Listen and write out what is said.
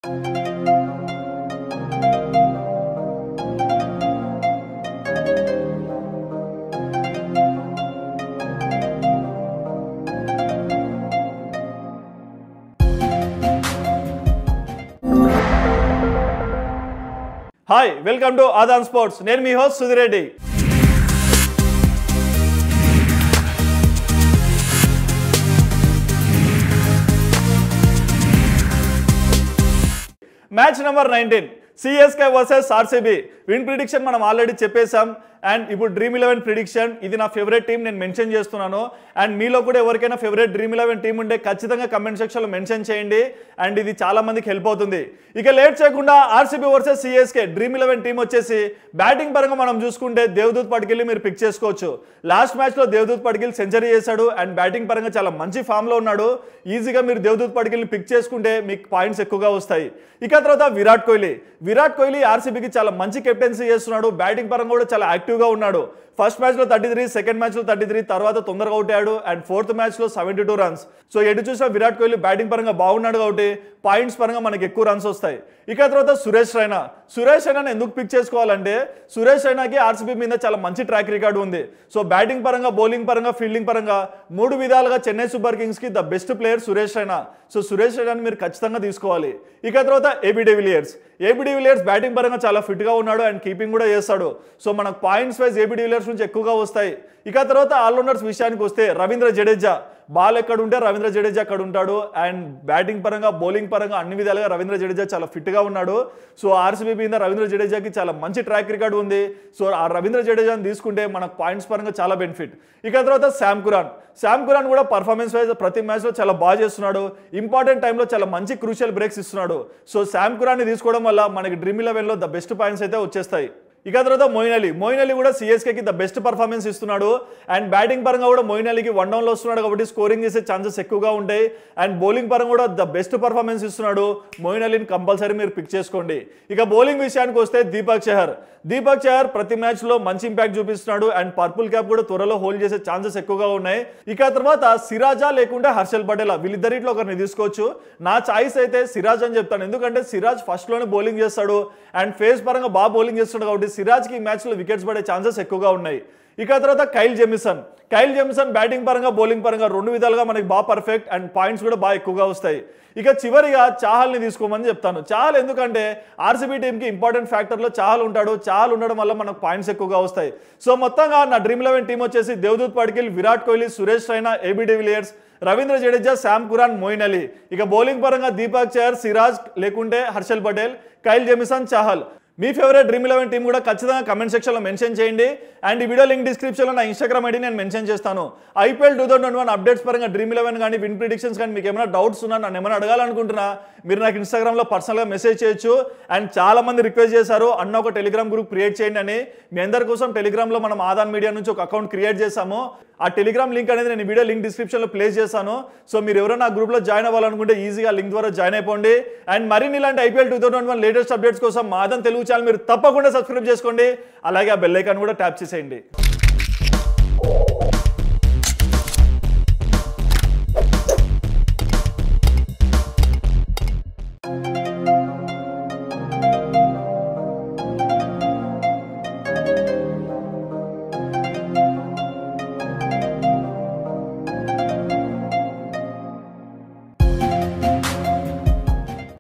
hi welcome to Aadhan sports నేను మీ host Sudhireddy match number nineteen CSK versus RCB win prediction మనం already చెప్పేశాం and ఇప్పుడు డ్రీమ్ ఇలెవెన్ ప్రిడిక్షన్ ఇది నా ఫేవరెట్ టీం నేను మెన్షన్ చేస్తున్నాను అండ్ మీలో కూడా ఎవరికైనా ఫేవరెట్ డ్రీమ్ ఇలెవెన్ టీం ఉంటే ఖచ్చితంగా కమెంట్ సెక్షన్లో మెన్షన్ చేయండి అండ్ ఇది చాలా మందికి హెల్ప్ అవుతుంది ఇక లేట్ చేయకుండా RCB versus CSK dream eleven team వచ్చేసి బ్యాటింగ్ పరంగా మనం చూసుకుంటే దేవదూత్ పటికెళ్ళి మీరు పిక్ చేసుకోవచ్చు లాస్ట్ మ్యాచ్లో దేవదూత్ పటికెళ్ళి సెంచరీ చేశాడు అండ్ బ్యాటింగ్ పరంగా చాలా మంచి ఫామ్లో ఉన్నాడు ఈజీగా మీరు దేవదూత్ పటికెళ్ళి పిక్ చేసుకుంటే మీకు పాయింట్స్ ఎక్కువగా వస్తాయి ఇక తర్వాత విరాట్ కోహ్లీ విరాట్ కోహ్లీ ఆర్సీబీకి చాలా మంచి కెప్టెన్సీ చేస్తున్నాడు బ్యాటింగ్ పరంగా కూడా చాలా యాక్టివ్గా ఉన్నాడు ఫస్ట్ మ్యాచ్లో థర్టీ త్రీ సెకండ్ మ్యాచ్లో థర్టీ త్రీ తర్వాత తొందరగా అవుట్ అయ్యాడు అండ్ ఫోర్త్ మ్యాచ్లో సెవెంటీ టూ రన్స్ సో ఎటు చూసినా విరాట్ కోహ్లీ బ్యాటింగ్ పరంగా బాగున్నాడు కాబట్టి పాయింట్స్ పరంగా మనకి ఎక్కువ రన్స్ వస్తాయి ఇక తర్వాత సురేష్ రైనా సురేష్ రైనాని ఎందుకు పిక్ చేసుకోవాలంటే సురేష్ రైనాకి ఆర్సీబీ మీద చాలా మంచి ట్రాక్ రికార్డు ఉంది సో బ్యాటింగ్ పరంగా బౌలింగ్ పరంగా ఫీల్డింగ్ పరంగా మూడు విధాలుగా చెన్నై సూపర్ కింగ్స్కి the best player Suresh Raina so Suresh రైనాని మీరు ఖచ్చితంగా తీసుకోవాలి ఇక తర్వాత AB de Villiers AB de Villiers batting పరంగా చాలా ఫిట్గా ఉన్నాడు అండ్ కీపింగ్ కూడా చేస్తాడు సో మనకు పాయింట్స్ వైజ్ ఏబీ డివిలియర్స్ నుంచి ఎక్కువగా వస్తాయి ఇక తర్వాత ఆల్రౌండర్స్ విషయానికి వస్తే రవీంద్ర జడేజా బాల్ ఎక్కడ ఉంటే రవీంద్ర జడేజా అక్కడ ఉంటాడు అండ్ బ్యాటింగ్ పరంగా బౌలింగ్ పరంగా అన్ని విధాలుగా రవీంద్ర జడేజా చాలా ఫిట్గా ఉన్నాడు సో ఆర్సీబీ మీద రవీంద్ర జడేజాకి చాలా మంచి ట్రాక్ రికార్డు ఉంది సో ఆ రవీంద్ర జడేజాని తీసుకుంటే మనకు పాయింట్స్ పరంగా చాలా బెనిఫిట్ ఇక తర్వాత శామ్ కురాన్ శామ్ కురాన్ కూడా పర్ఫార్మెన్స్ వైజ్ ప్రతి మ్యాచ్లో చాలా బాగా చేస్తున్నాడు ఇంపార్టెంట్ టైంలో చాలా మంచి క్రూషియల్ బ్రేక్స్ ఇస్తున్నాడు సో శామ్ కురాన్ని తీసుకోవడం వల్ల మనకి డ్రీమ్ ఇలెవెన్లో ద బెస్ట్ పాయింట్స్ అయితే వచ్చేస్తాయి ఇక తర్వాత మోయిన్ అలీ మోయిన్ అలీ కూడా సిఎస్కేకి ద బెస్ట్ పర్ఫార్మెన్స్ ఇస్తున్నాడు అండ్ బ్యాటింగ్ పరంగా కూడా మోయిన్ అలీకి వన్ డౌన్లో వస్తున్నాడు కాబట్టి స్కోరింగ్ చేసే ఛాన్సెస్ ఎక్కువగా ఉంటాయి అండ్ బౌలింగ్ పరంగా కూడా ద బెస్ట్ పర్ఫార్మెన్స్ ఇస్తున్నాడు మోయిన్ అలీని కంపల్సరీ మీరు పిక్ చేసుకోండి ఇక బౌలింగ్ విషయానికి వస్తే దీపక్ చహర్ దీపక్ చహర్ ప్రతి మ్యాచ్లో మంచి ఇంపాక్ట్ చూపిస్తున్నాడు అండ్ పర్పుల్ క్యాప్ కూడా త్వరలో హోల్డ్ చేసే ఛాన్సెస్ ఎక్కువగా ఉన్నాయి ఇక తర్వాత సిరాజా లేకుంటే హర్షల్ పటేల్ వీళ్ళిద్దరిట్లో ఒకరిని తీసుకోవచ్చు నా చాయిస్ అయితే సిరాజ్ అని చెప్తాను ఎందుకంటే సిరాజ్ ఫస్ట్లోనే బౌలింగ్ చేస్తాడు అండ్ ఫేస్ పరంగా బాగా బౌలింగ్ చేస్తున్నాడు కాబట్టి సిరాజ్కి ఈ మ్యాచ్లో వికెట్స్ పడే ఛాన్సెస్ ఎక్కువగా ఉన్నాయి ఇక తర్వాత Kyle Jamieson Kyle Jamieson batting పరంగా బౌలింగ్ పరంగా రెండు విధాలుగా మనకి బాగా పర్ఫెక్ట్ అండ్ పాయింట్స్ కూడా బాగా ఎక్కువగా వస్తాయి ఇక చివరిగా చాహల్ని తీసుకోమని చెప్తాను చాహల్ ఎందుకంటే ఆర్సీబీ టీంకి ఇంపార్టెంట్ ఫ్యాక్టర్లో చాహల్ ఉంటాడు చాహల్ ఉండడం వల్ల మనకు పాయింట్స్ ఎక్కువగా వస్తాయి సో మొత్తంగా నా డ్రీమ్ లెవెన్ టీం వచ్చేసి Devdutt Padikkal Virat Kohli Suresh Raina AB de Villiers Ravindra Jadeja Sam Curran Moeen Ali ఇక బౌలింగ్ పరంగా దీపక్ చహర్ సిరాజ్ లేకుంటే హర్షల్ పటేల్ కైల్ జెమిసన్ చాహల్ మీ ఫేవరెట్ డ్రీమ్ ఇలెవెన్ టీం కూడా ఖచ్చితంగా కమెంట్ సెక్షన్లో మెన్షన్ చేయండి అండ్ ఈ వీడియో లింక్ డిస్క్రిప్షన్లో నా ఇన్స్టాగ్రామ్ ఐడి నేను మెన్షన్ చేస్తాను IPL two thousand one updates పరంగా డ్రీమ్ ఇలెవెన్ కానీ విన్ ప్రిడిక్షన్స్ కానీ మీకు ఏమైనా డౌట్స్ ఉన్నా నన్ను ఏమైనా అడగాలనుకుంటున్నా మీరు నాకు ఇన్స్టాగ్రామ్లో పర్సనల్గా మెసేజ్ చేయొచ్చు అండ్ చాలా మంది రిక్వెస్ట్ చేశారు అన్న ఒక టెలిగ్రామ్ గ్రూప్ క్రియేట్ చేయండి అని మీ అందరి కోసం టెలిగ్రామ్లో మనం ఆదాన్ మీడియా నుంచి ఒక అకౌంట్ క్రియేట్ చేశాము ఆ టెలిగ్రామ్ లింక్ అనేది నేను ఈ వీడియో లింక్ డిస్క్రిప్షన్లో ప్లేస్ చేశాను సో మీరు ఎవరైనా ఆ గ్రూప్లో జాయిన్ అవ్వాలనుకుంటే ఈజీగా లింక్ ద్వారా జాయిన్ అయిపోండి అండ్ మరిన్ని ఇలాంటి IPL two thousand one latest updates కోసం మాదన్ తెలుగు ఛానల్ మీరు తప్పకుండా సబ్స్క్రైబ్ చేసుకోండి అలాగే ఆ బెల్ ఐకాన్ కూడా ట్యాప్ చేసేయండి